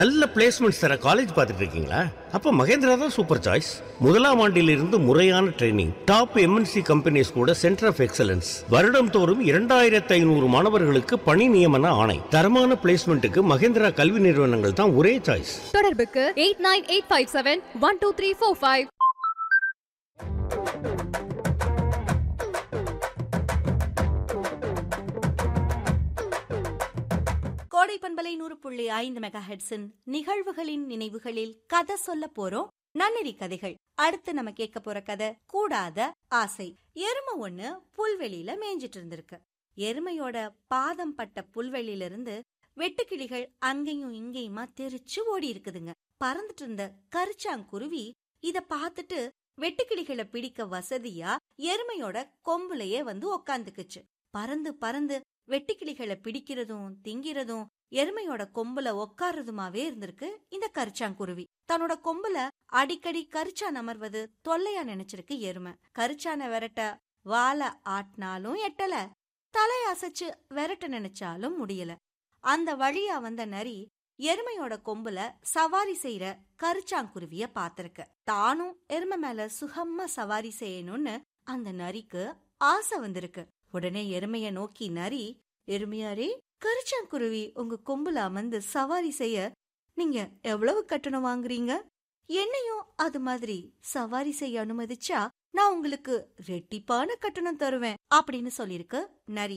நல்ல பிளேஸ்மெண்ட்ஸ் தர காலேஜ் பார்த்துட்டு இருக்கீங்களா அப்ப மகேந்திரா தான் சூப்பர் சாய்ஸ் முதலாம் ஆண்டிலிருந்து முறையான ட்ரைனிங் டாப் எம்என்சி கம்பெனிஸ் கூட சென்டர் ஆஃப் எக்ஸலன்ஸ் வருடம் தோறும் இரண்டாயிரத்து ஐநூறு மாணவர்களுக்கு பணி நியமன ஆணை தரமான பிளேஸ்மெண்ட்டுக்கு மகேந்திரா கல்வி நிறுவனங்கள் தான் ஒரே சாய்ஸ் தொடர்புக்கு eight nine eight five seven one two three four five Kodai பண்பலை நூறு புள்ளி ஐந்து மெகா ஹெட்ஸின் நிகழ்வுகளின் நினைவுகளில் கதை சொல்ல போறோம் நன்னெறி கதைகள் அடுத்து நம்ம கேட்க போற கதை கூடாத ஆசை எருமை ஒண்ணு புல்வெளியில மேய்ஞ்சிட்டு இருந்திருக்கு எருமையோட பாதம் பட்ட புல்வெளியில இருந்து வெட்டுக்கிளிகள் அங்கேயும் இங்கேயுமா தெரிச்சு ஓடி இருக்குதுங்க பறந்துட்டு இருந்த கரிச்சாங்குருவி இத பார்த்துட்டு வெட்டுக்கிளிகளை பிடிக்க வசதியா எருமையோட கொம்புலயே வந்து உக்காந்துக்குச்சு பறந்து பறந்து வெட்டுக்கிளிகளை பிடிக்கிறதும் திங்கிறதும் எருமையோட கொம்புல உட்கார்றதுமாவே இருந்திருக்கு இந்த கரிச்சாங்குருவி தன்னோட கொம்புல அடிக்கடி கரிச்சான் அமர்வது தொல்லையா நினைச்சிருக்கு எருமை கரிச்சான விரட்ட வாழை ஆட்டினாலும் எட்டல தலையசைச்சு விரட்ட நினைச்சாலும் முடியல அந்த வழியா வந்த நரி எருமையோட கொம்புல சவாரி செய்யற கரிச்சாங்குருவிய பாத்திருக்க தானும் எருமை மேல சுகமா சவாரி செய்யணும்னு அந்த நரிக்கு ஆசை வந்திருக்கு உடனே எருமைய நோக்கி நரி எருமையாரே கரிச்சாங்குருவி உங்க கொம்புல அமர்ந்து சவாரி செய்ய நீங்க எவ்வளவு கட்டணம் வாங்குறீங்க என்னையும் அது மாதிரி சவாரி செய்ய அனுமதிச்சா நான் உங்களுக்கு ரெட்டிப்பான கட்டணம் தருவேன் அப்படின்னு சொல்லிருக்கு நரி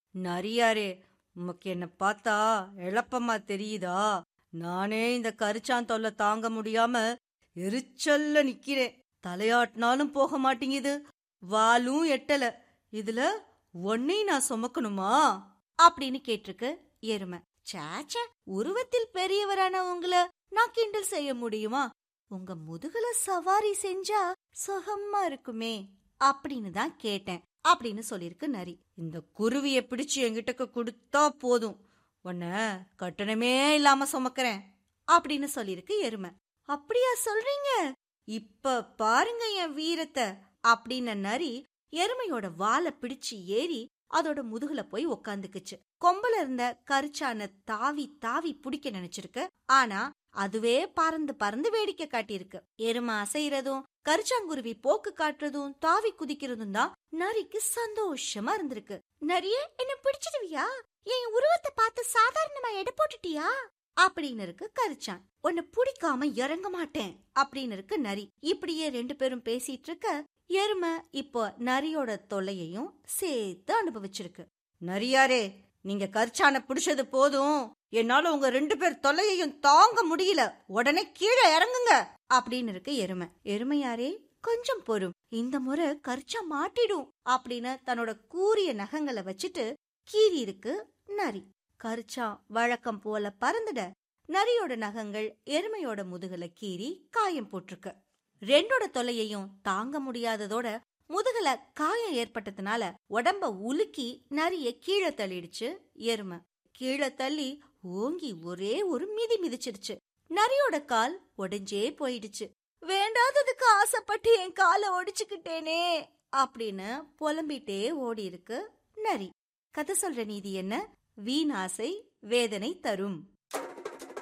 நரியாரே உமக்கு என்ன பார்த்தா எழப்பமா தெரியுதா நானே இந்த கரிச்சான் தொல்லை தாங்க முடியாம எரிச்சல்ல நிக்கிறேன் தலையாட்டினாலும் போக மாட்டேங்குது வாலும் எட்டல இதுல ஒன்னையும் நான் சுமக்கணுமா அப்படின்னு கேட்டிருக்கு எருமை சேச்ச உருவத்தில் பெரியவரான உங்களை நான் கிண்டல் செய்ய முடியுமா உங்க முதுகுல சவாரி செஞ்சா சுகமா இருக்குமே அப்படின்னு தான் கேட்டேன் அப்படின்னு சொல்லிருக்கு நரி இந்த குருவிய பிடிச்சு என்கிட்ட கொடுத்தா போதும் உன்ன கட்டணமே இல்லாம சுமக்கிறேன் அப்படின்னு சொல்லிருக்கு எருமை அப்படியா சொல்றீங்க இப்ப பாருங்க என் வீரத்தை அப்படின்னு நரி எருமையோட வாலை பிடிச்சு ஏறி அதோட முதுகுல போய் உக்காந்துக்குச்சு கொம்புல இருந்த கரிச்சான தாவி தாவி பிடிக்க நினைச்சிருக்கு ஆனா அதுவே பறந்து பறந்து வேடிக்கை காட்டியிருக்கு எருமை அசைறதும் கரிச்சாங்குருவி போக்கு காட்டுறதும் தாவி குதிக்கிறதும் தான் நரிக்கு சந்தோஷமா இருந்திருக்கு நரியே என்ன பிடிச்சிடுவியா என் உருவத்தை பார்த்து சாதாரணமா எடை போட்டுட்டியா அப்படின்னு இருக்கு கரிச்சான் உன்னை பிடிக்காம இறங்க மாட்டேன் அப்படின்னு இருக்கு நரி இப்படியே ரெண்டு பேரும் பேசிட்டு இருக்க எருமை இப்போ நரியோட தொல்லையையும் சேர்த்து அனுபவிச்சிருக்கு நரியாரே நீங்க கரிச்சான பிடிச்சது போதும் என்னால உங்க ரெண்டு பேர் தொல்லையையும் தாங்க முடியல உடனே கீழே இறங்குங்க அப்படின்னு இருக்கு எருமை எருமையாரே கொஞ்சம் பொறும் இந்த முறை கரிச்சா மாட்டிடும் அப்படின்னு தன்னோட கூரிய நகங்களை வச்சுட்டு கீறி இருக்கு நரி கரிச்சா வழக்கம் போல பறந்துட நரியோட நகங்கள் எருமையோட முதுகுல கீறி காயம் போட்டிருக்கு ரெண்டோட தொல்லையையும் தாங்க முடியாததோட முதுகுல காயம் ஏற்பட்டதுனால உடம்ப உலுக்கி நரிய கீழே தள்ளிடுச்சு எருமை கீழே தள்ளி ஓங்கி ஒரே ஒரு மிதி மிதிச்சிருச்சு நரியோட கால் உடைஞ்சே போயிடுச்சு வேண்டாததுக்கு ஆசைப்பட்டு என் காலை ஒடிச்சுக்கிட்டேனே அப்படின்னு புலம்பிட்டே ஓடி இருக்கு நரி கதை சொல்ற நீதி என்ன வீணாசை வேதனை தரும்